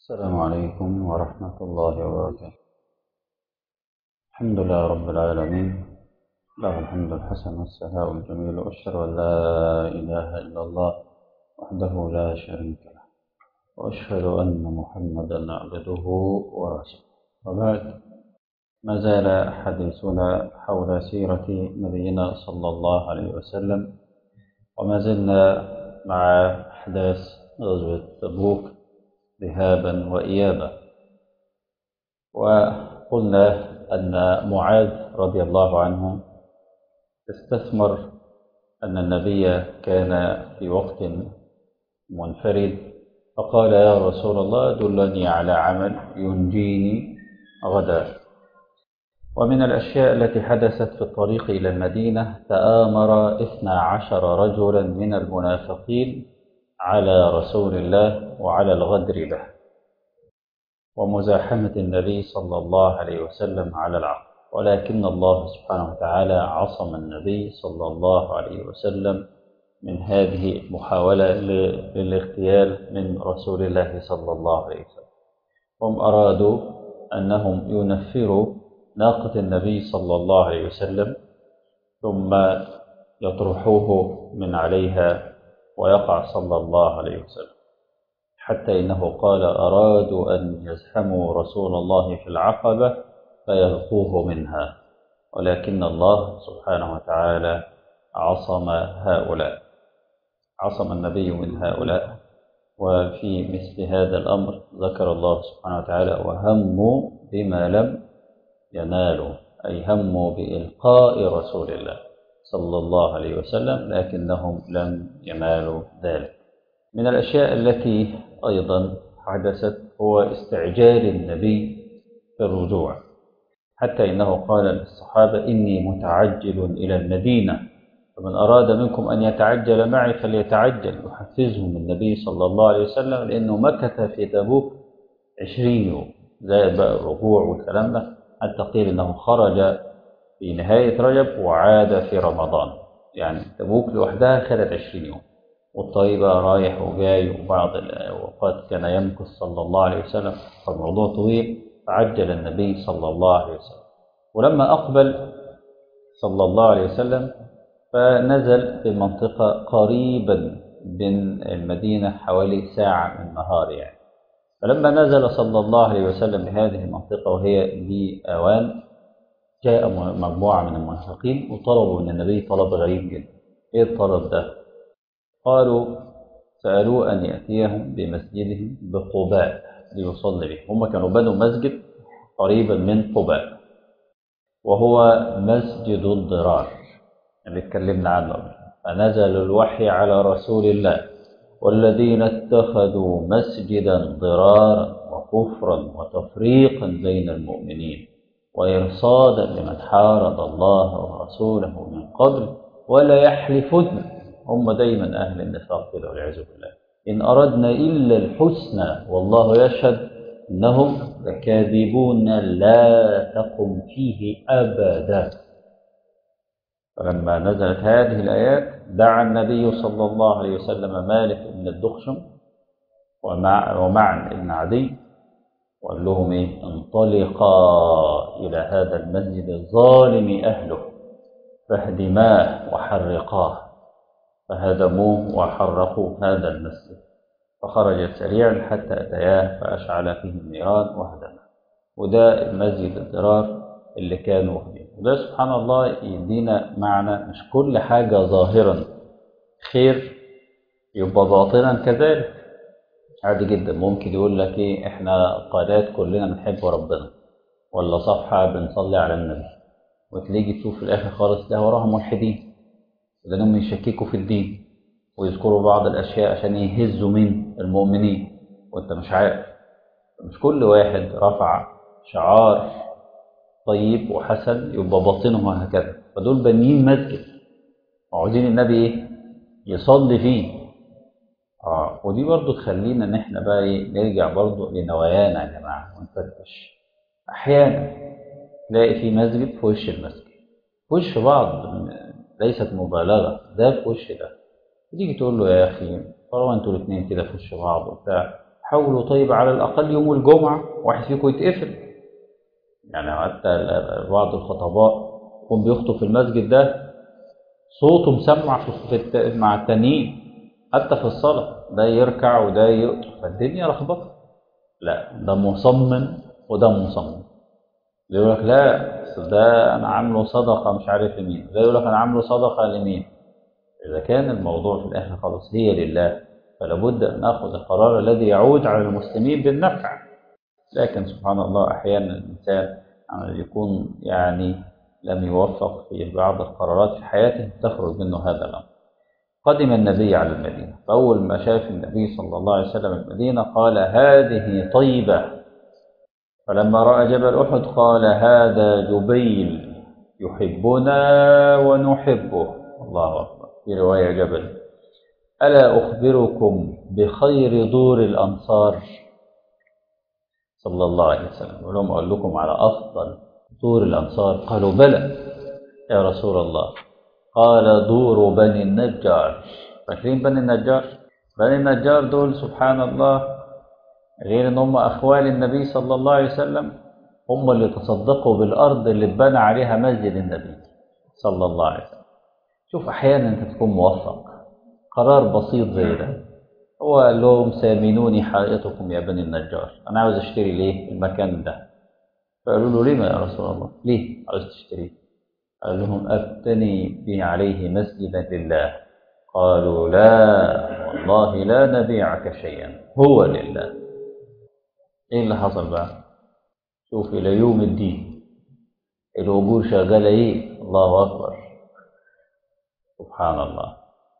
السلام عليكم ورحمة الله وبركاته الحمد لله رب العالمين له الحمد الحسن والثناء الجميل وأشهد أن لا إله إلا الله وحده لا شريك له وأشهد أن محمدا عبده ورسوله وبعد ما زال حديثنا حول سيرة نبينا صلى الله عليه وسلم وما زلنا مع أحداث غزوة تبوك ذهابا وإيابا وقلنا أن معاذ رضي الله عنه استثمر أن النبي كان في وقت منفرد فقال يا رسول الله دلني على عمل ينجيني غدا ومن الأشياء التي حدثت في الطريق إلى المدينة تآمر إثنى عشر رجلا من المنافقين على رسول الله وعلى الغدر له ومزاحمة النبي صلى الله عليه وسلم على العقل ولكن الله سبحانه وتعالى عصم النبي صلى الله عليه وسلم من هذه المحاولة للاغتيال من رسول الله صلى الله عليه وسلم هم أرادوا أنهم ينفروا ناقة النبي صلى الله عليه وسلم ثم يطرحوه من عليها ويقع صلى الله عليه وسلم حتى إنه قال أرادوا أن يزحموا رسول الله في العقبة فيلقوه منها ولكن الله سبحانه وتعالى عصم هؤلاء عصم النبي من هؤلاء وفي مثل هذا الأمر ذكر الله سبحانه وتعالى وهموا بما لم ينالوا أي هموا بإلقاء رسول الله صلى الله عليه وسلم لكنهم لم ينالوا ذلك من الأشياء التي أيضا حدثت هو استعجال النبي في الرجوع حتى إنه قال للصحابة إني متعجل إلى المدينة فمن أراد منكم أن يتعجل معي فليتعجل يحفزهم النبي صلى الله عليه وسلم لأنه مكث في تبوك عشرين يوم زائد بقى الرجوع والكلام ده حتى قيل أنه خرج في نهاية رجب وعاد في رمضان يعني تبوك لوحدها خدت عشرين يوم والطيبة رايح وجاي وبعض الأوقات كان يمكث صلى الله عليه وسلم فالموضوع طويل فعجل النبي صلى الله عليه وسلم ولما أقبل صلى الله عليه وسلم فنزل في منطقة قريبا من المدينة حوالي ساعة من النهار يعني فلما نزل صلى الله عليه وسلم بهذه المنطقة وهي بأوان جاء مجموعة من المنافقين وطلبوا من النبي طلب غريب جدا ايه الطلب ده قالوا سألوه أن يأتيهم بمسجدهم بقباء ليصلي به هم كانوا بنوا مسجد قريبا من قباء وهو مسجد الضرار اللي اتكلمنا عنه فنزل الوحي على رسول الله والذين اتخذوا مسجدا ضرارا وكفرا وتفريقا بين المؤمنين وإرصادا لمن حارب الله ورسوله من قبل ولا يحلفن هم دايما أهل النفاق كده والعياذ بالله إن أردنا إلا الحسنى والله يشهد إنهم لكاذبون لا تقم فيه أبدا فلما نزلت هذه الآيات دعا النبي صلى الله عليه وسلم مالك بن الدخشم ومع ومعن بن عدي وقال لهم ايه انطلقا إلى هذا المسجد الظالم أهله فاهدماه وحرقاه فهدموه وحرقوا هذا المسجد فخرج سريعا حتى أتياه فأشعل فيه النيران وهدمه وده المسجد الضرار اللي كانوا فيه وده سبحان الله يدينا معنى مش كل حاجة ظاهرا خير يبقى باطنا كذلك عادي جدا ممكن يقول لك ايه احنا قادات كلنا بنحب ربنا ولا صفحة بنصلي على النبي وتلاقي تشوف في الاخر خالص ده وراها ملحدين لانهم يشككوا في الدين ويذكروا بعض الاشياء عشان يهزوا من المؤمنين وانت مش عارف مش كل واحد رفع شعار طيب وحسن يبقى باطنه هكذا فدول بانيين مسجد وعاوزين النبي ايه يصلي فيه اه ودي برضو تخلينا ان احنا بقى ايه نرجع برضو لنوايانا يا جماعه ونفتش احيانا تلاقي في مسجد في وش المسجد في وش بعض ليست مبالغه ده في وش ده تيجي تقول له يا اخي طالما انتوا الاثنين كده في وش بعض وبتاع حاولوا طيب على الأقل يوم الجمعة واحد فيكم يتقفل يعني حتى بعض الخطباء يكون بيخطب في المسجد ده صوته مسمع في الت... مع التانيين حتى في الصلاة ده يركع وده ي... فالدنيا لخبطة لا ده مصمم وده مصمم يقول لك لا ده انا عامله صدقه مش عارف لمين ده يقول لك انا عامله صدقه لمين اذا كان الموضوع في الاخر خلاص هي لله فلا بد ان ناخذ القرار الذي يعود على المسلمين بالنفع لكن سبحان الله احيانا الانسان يكون يعني لم يوفق في بعض القرارات في حياته تخرج منه هذا الامر قدم النبي على المدينه فاول ما شاف النبي صلى الله عليه وسلم المدينه قال هذه طيبه فلما رأى جبل أحد قال هذا جبيل يحبنا ونحبه الله أكبر في رواية جبل ألا أخبركم بخير دور الأنصار صلى الله عليه وسلم ولهم أقول لكم على أفضل دور الأنصار قالوا بلى يا رسول الله قال دور بني النجار فاكرين بني النجار بني النجار دول سبحان الله غير ان هم اخوال النبي صلى الله عليه وسلم هم اللي تصدقوا بالارض اللي اتبنى عليها مسجد النبي صلى الله عليه وسلم شوف احيانا انت تكون موفق قرار بسيط زي ده هو قال لهم سامنوني حائطكم يا بني النجار انا عاوز اشتري ليه المكان ده فقالوا له ليه يا رسول الله ليه عاوز تشتري قال لهم ابتني بي عليه مسجدا لله قالوا لا والله لا نبيعك شيئا هو لله ايه اللي حصل بقى شوف الى يوم الدين الأجور شغالة ايه الله أكبر سبحان الله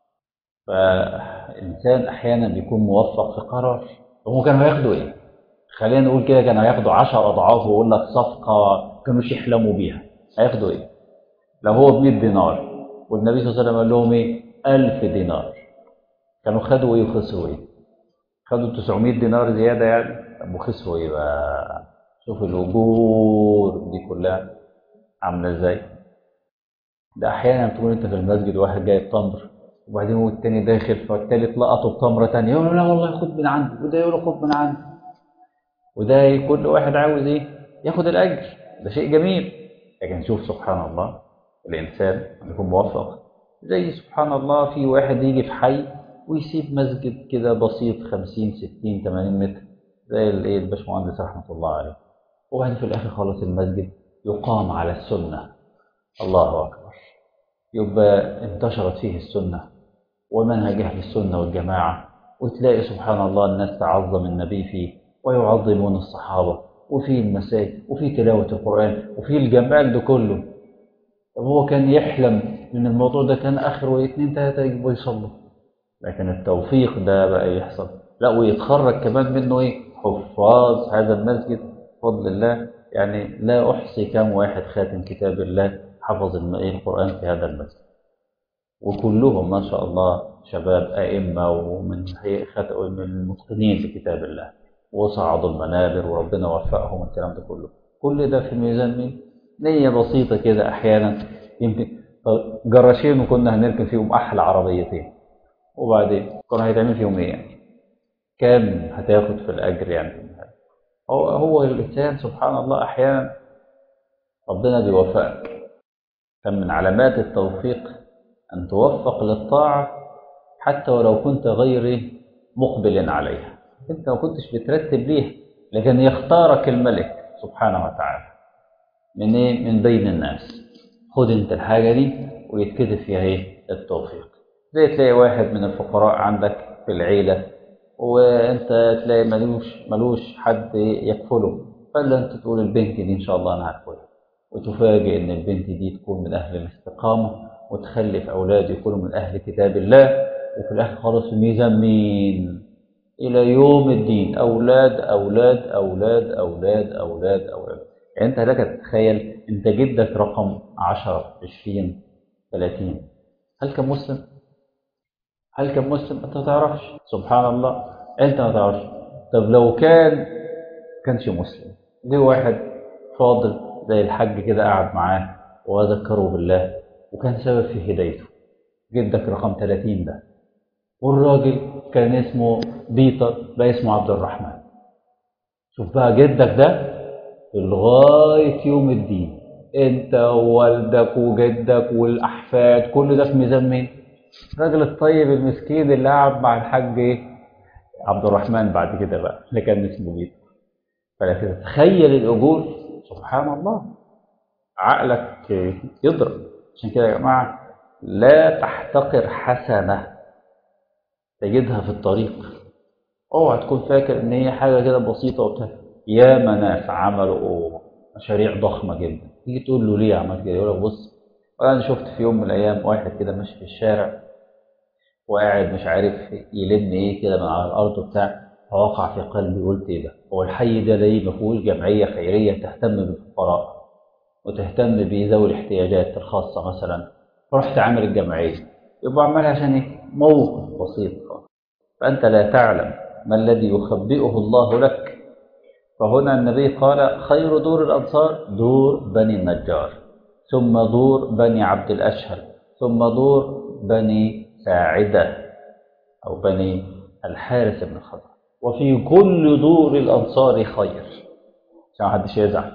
فالإنسان أحيانا بيكون موفق في قرار هم كانوا هياخدوا ايه خلينا نقول كده كانوا هياخدوا عشر أضعاف ويقول لك صفقة كانوش يحلموا بيها هياخدوا ايه لو هو ب 100 دينار والنبي صلى الله عليه وسلم قال لهم ايه 1000 دينار كانوا خدوا ايه وخسروا ايه خدوا 900 دينار زيادة يعني طب وخسروا ايه بقى شوف الأجور دي كلها عاملة ازاي ده أحيانا تكون أنت في المسجد واحد جايب تمر وبعدين هو التاني داخل فالتالت لقطه بتمرة تانية يقول له لا والله خد من عندي وده يقول له خد من عندي وده كل واحد عاوز ايه ياخد الأجر ده شيء جميل لكن شوف سبحان الله الإنسان يكون موفق زي سبحان الله في واحد يجي في حي ويسيب مسجد كده بسيط 50 60 80 متر زي الايه الباشمهندس رحمه الله عليه وبعدين في الاخر خالص المسجد يقام على السنه الله اكبر يبقى انتشرت فيه السنه ومنهج اهل السنه والجماعه وتلاقي سبحان الله الناس تعظم النبي فيه ويعظمون الصحابه وفي المساجد وفي تلاوه القران وفي الجمال ده كله طب هو كان يحلم ان الموضوع ده كان اخره اتنين تلاته يجوا يصلوا لكن التوفيق ده بقى يحصل لا ويتخرج كمان منه ايه حفاظ هذا المسجد بفضل الله يعني لا احصي كم واحد خاتم كتاب الله حفظ القران في هذا المسجد وكلهم ما شاء الله شباب ائمه ومن من المتقنين في كتاب الله وصعدوا المنابر وربنا وفقهم الكلام ده كله كل ده في ميزان مين؟ نية بسيطة كده أحيانا يمكن جراشين وكنا هنركن فيهم أحلى عربيتين وبعدين كنا هيتعمل فيهم ايه يعني كام هتاخد في الاجر يعني هو هو الانسان سبحان الله احيانا ربنا بيوفقك كان من علامات التوفيق ان توفق للطاعه حتى ولو كنت غير مقبل عليها انت ما كنتش بترتب ليها لكن يختارك الملك سبحانه وتعالى من ايه من بين الناس خد انت الحاجه دي ويتكتب فيها ايه التوفيق زي تلاقي واحد من الفقراء عندك في العيلة وانت تلاقي ملوش ملوش حد يكفله فلا انت تقول البنت دي ان شاء الله انا هكفلها وتفاجئ ان البنت دي تكون من اهل الاستقامة وتخلف اولاد يكونوا من اهل كتاب الله وفي الاخر خالص في ميزان مين الى يوم الدين اولاد اولاد اولاد اولاد اولاد اولاد يعني انت لك تتخيل انت جدك رقم 10 20 30 هل كان مسلم هل كان مسلم انت ما تعرفش سبحان الله انت ما تعرفش طب لو كان كانش مسلم جه واحد فاضل زي الحج كده قعد معاه وذكره بالله وكان سبب في هدايته جدك رقم 30 ده والراجل كان اسمه بيتر بقى اسمه عبد الرحمن شوف بقى جدك ده لغاية يوم الدين انت ووالدك وجدك والاحفاد كل ده في ميزان مين الراجل الطيب المسكين اللي قعد مع الحاج ايه عبد الرحمن بعد كده بقى اللي كان اسمه بيتر فلكن تخيل الاجور سبحان الله عقلك يضرب عشان كده يا جماعه لا تحتقر حسنه تجدها في الطريق اوعى تكون فاكر ان هي حاجه كده بسيطه وبتاع ياما ناس عملوا مشاريع ضخمه جدا تيجي تقول له ليه عملت كده يقول لك بص انا شفت في يوم من الايام واحد كده ماشي في الشارع وقاعد مش عارف يلم ايه كده من على الارض وبتاع فوقع في قلبي قلت ايه ده هو الحي ده ليه ما فيهوش جمعيه خيريه تهتم بالفقراء وتهتم بذوي الاحتياجات الخاصه مثلا فرحت عامل الجمعيه يبقى عملها عشان ايه موقف بسيط فانت لا تعلم ما الذي يخبئه الله لك فهنا النبي قال خير دور الانصار دور بني النجار ثم دور بني عبد الاشهر ثم دور بني ساعده او بني الحارث بن الخزرج وفي كل دور الانصار خير عشان محدش يزعل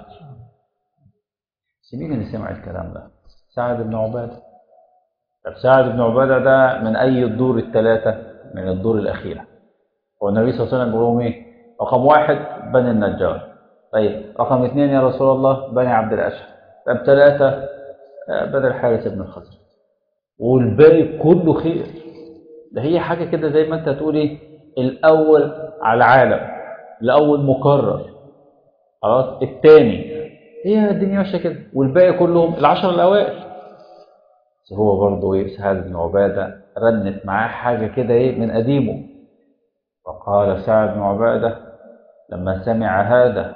بس مين اللي سمع الكلام ده؟ سعد بن عباده طب سعد بن عباده ده من اي الدور الثلاثه؟ من الدور الاخيره هو النبي صلى الله عليه وسلم بيقول لهم ايه؟ رقم واحد بني النجار طيب رقم اثنين يا رسول الله بني عبد الاشهر طب ثلاثه بني الحارث بن الخزرج والباقي كله خير ده هي حاجه كده زي ما انت تقول ايه الاول على العالم الاول مكرر خلاص الثاني هي الدنيا ماشيه كده والباقي كلهم العشر الاوائل بس هو برضه ايه سعد بن عباده رنت معاه حاجه كده ايه من قديمه فقال سعد بن عباده لما سمع هذا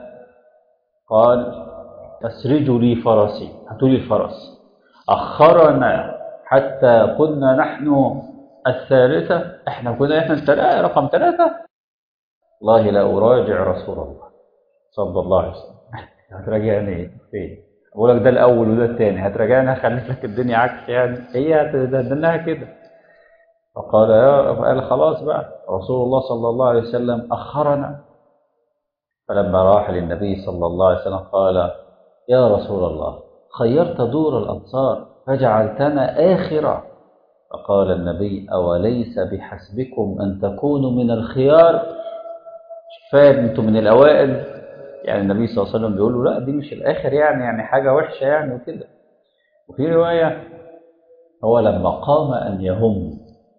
قال اسرجوا لي فرسي هاتوا لي الفرس اخرنا حتى كنا نحن الثالثه احنا كنا احنا الثلاثه رقم ثلاثه والله لا اراجع رسول الله صلى الله عليه وسلم هتراجعني فين؟ بقول لك ده الاول وده الثاني هتراجعني هخلي لك الدنيا عكس يعني هي هتدناها كده فقال يا قال خلاص بقى رسول الله صلى الله عليه وسلم اخرنا فلما راح للنبي صلى الله عليه وسلم قال يا رسول الله خيرت دور الانصار فجعلتنا اخرا فقال النبي اوليس بحسبكم ان تكونوا من الخيار فاهم انتم من الاوائل يعني النبي صلى الله عليه وسلم بيقول له لا دي مش الاخر يعني يعني حاجه وحشه يعني وكده وفي روايه هو لما قام ان يهم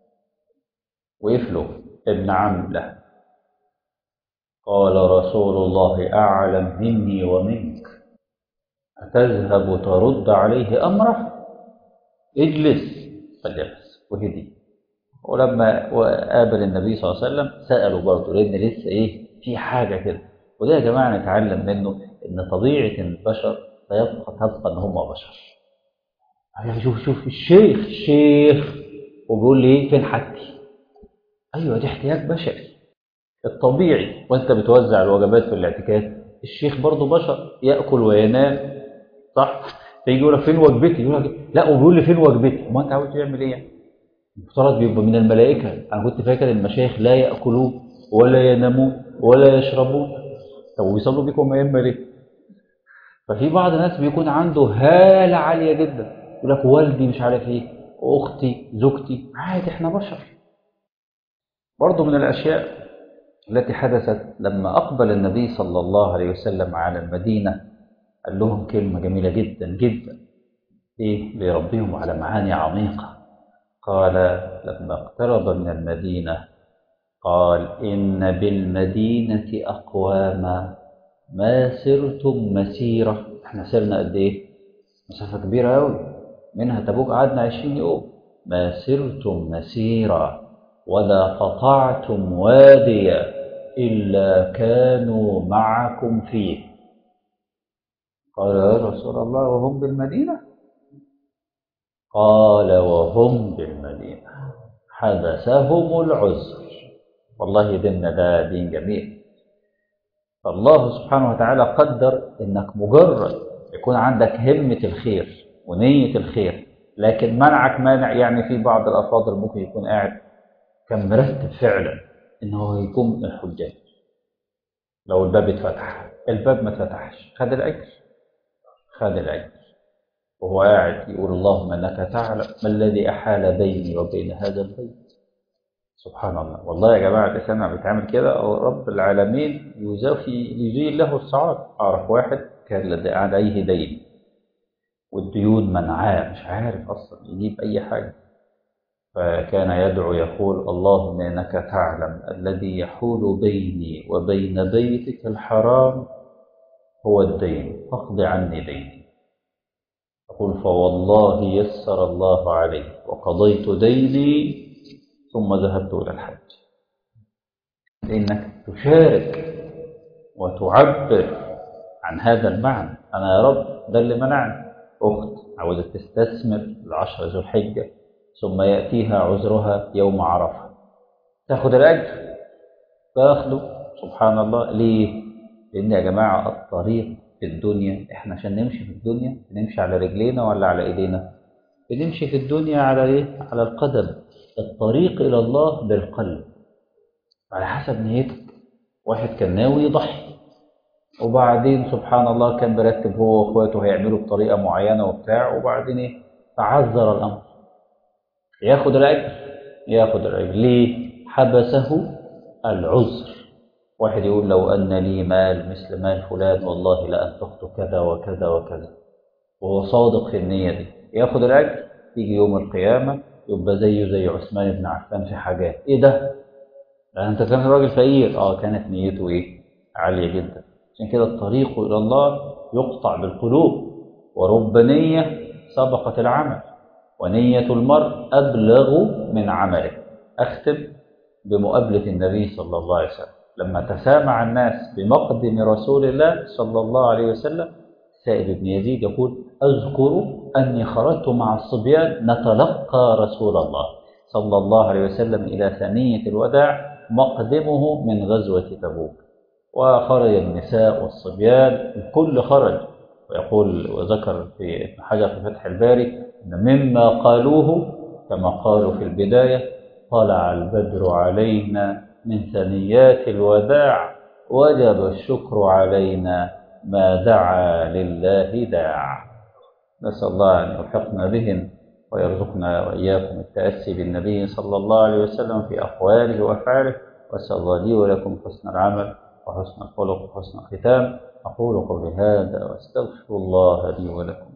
وقف له ابن عم له قال رسول الله اعلم مني ومنك أتذهب ترد عليه أمره اجلس فجلس وهدي ولما قابل النبي صلى الله عليه وسلم سأله برضه لأن لسه إيه في حاجة كده وده يا جماعة نتعلم منه إن طبيعة البشر سيبقى تبقى إن هم بشر يعني شوف شوف الشيخ الشيخ وبيقول لي إيه فين حاجتي أيوه دي احتياج بشري الطبيعي وأنت بتوزع الوجبات في الاعتكاف الشيخ برضه بشر يأكل وينام صح فيجي يقول لك فين وجبتي يقول لك لا وبيقول لي فين وجبتي ما انت عاوز تعمل ايه يعني المفترض بيبقى من الملائكه انا كنت فاكر المشايخ لا ياكلون ولا ينامون ولا يشربون طب وبيصلوا بيكم ائمه ليه ففي بعض الناس بيكون عنده هاله عاليه جدا يقول لك والدي مش عارف ايه اختي زوجتي عادي احنا بشر برضه من الاشياء التي حدثت لما اقبل النبي صلى الله عليه وسلم على المدينه قال لهم كلمة جميلة جدا جدا إيه ليربيهم على معاني عميقة قال لما اقترب من المدينة قال إن بالمدينة أقواما ما سرتم مسيرة احنا سرنا قد إيه مسافة كبيرة أوي منها تبوك قعدنا عشرين يوم ما سرتم مسيرة ولا قطعتم واديا إلا كانوا معكم فيه قال يا رسول الله وهم بالمدينة قال وهم بالمدينة حبسهم العذر والله ديننا ده دين جميل فالله سبحانه وتعالى قدر انك مجرد يكون عندك همة الخير ونية الخير لكن منعك مانع يعني في بعض الافاضل ممكن يكون قاعد كان مرتب فعلا إن هو يقوم من الحجاج لو الباب اتفتح الباب ما اتفتحش خد الأجر خد الأجر وهو قاعد يقول اللهم انك تعلم ما الذي احال بيني وبين هذا البيت سبحان الله والله يا جماعه الانسان لما بيتعمل كده او رب العالمين يزافي يزيل له الصعاب اعرف واحد كان لدى عليه دين والديون منعاه مش عارف اصلا يجيب اي حاجه فكان يدعو يقول اللهم انك تعلم الذي يحول بيني وبين بيتك الحرام هو الدين فاقض عني ديني يقول فوالله يسر الله علي وقضيت ديني ثم ذهبت إلى الحج لأنك تشارك وتعبر عن هذا المعنى أنا يا رب ده اللي منعني أخت عاوزة تستثمر العشر ذو الحجة ثم يأتيها عذرها يوم عرفة تاخد الأجر تاخده سبحان الله ليه؟ لأن يا جماعة الطريق في الدنيا احنا عشان نمشي في الدنيا نمشي على رجلينا ولا على ايدينا بنمشي في الدنيا على ايه على القدم الطريق الى الله بالقلب على حسب نيتك واحد كان ناوي يضحي وبعدين سبحان الله كان مرتب هو واخواته هيعملوا بطريقه معينه وبتاع وبعدين ايه تعذر الامر ياخد الاجر ياخد الاجر ليه حبسه العذر واحد يقول لو أن لي مال مثل مال فلان والله لأنفقت كذا وكذا وكذا وهو صادق في النية دي ياخد الأجر يجي يوم القيامة يبقى زيه زي عثمان بن عفان في حاجات إيه ده؟ ده أنت كان راجل فقير آه كانت نيته إيه؟ عالية جدا عشان كده الطريق إلى الله يقطع بالقلوب ورب نية سبقت العمل ونية المرء أبلغ من عمله أختم بمقابلة النبي صلى الله عليه وسلم لما تسامع الناس بمقدم رسول الله صلى الله عليه وسلم سائب بن يزيد يقول أذكر أني خرجت مع الصبيان نتلقى رسول الله صلى الله عليه وسلم إلى ثنية الوداع مقدمه من غزوة تبوك وخرج النساء والصبيان الكل خرج ويقول وذكر في ابن حجر في فتح الباري أن مما قالوه كما قالوا في البداية طلع البدر علينا من ثنيات الوداع وجب الشكر علينا ما دعا لله داع نسأل الله أن يوفقنا بهم ويرزقنا وإياكم التأسي بالنبي صلى الله عليه وسلم في أقواله وأفعاله وأسأل الله لي ولكم حسن العمل وحسن الخلق وحسن الختام أقول قولي هذا وأستغفر الله لي ولكم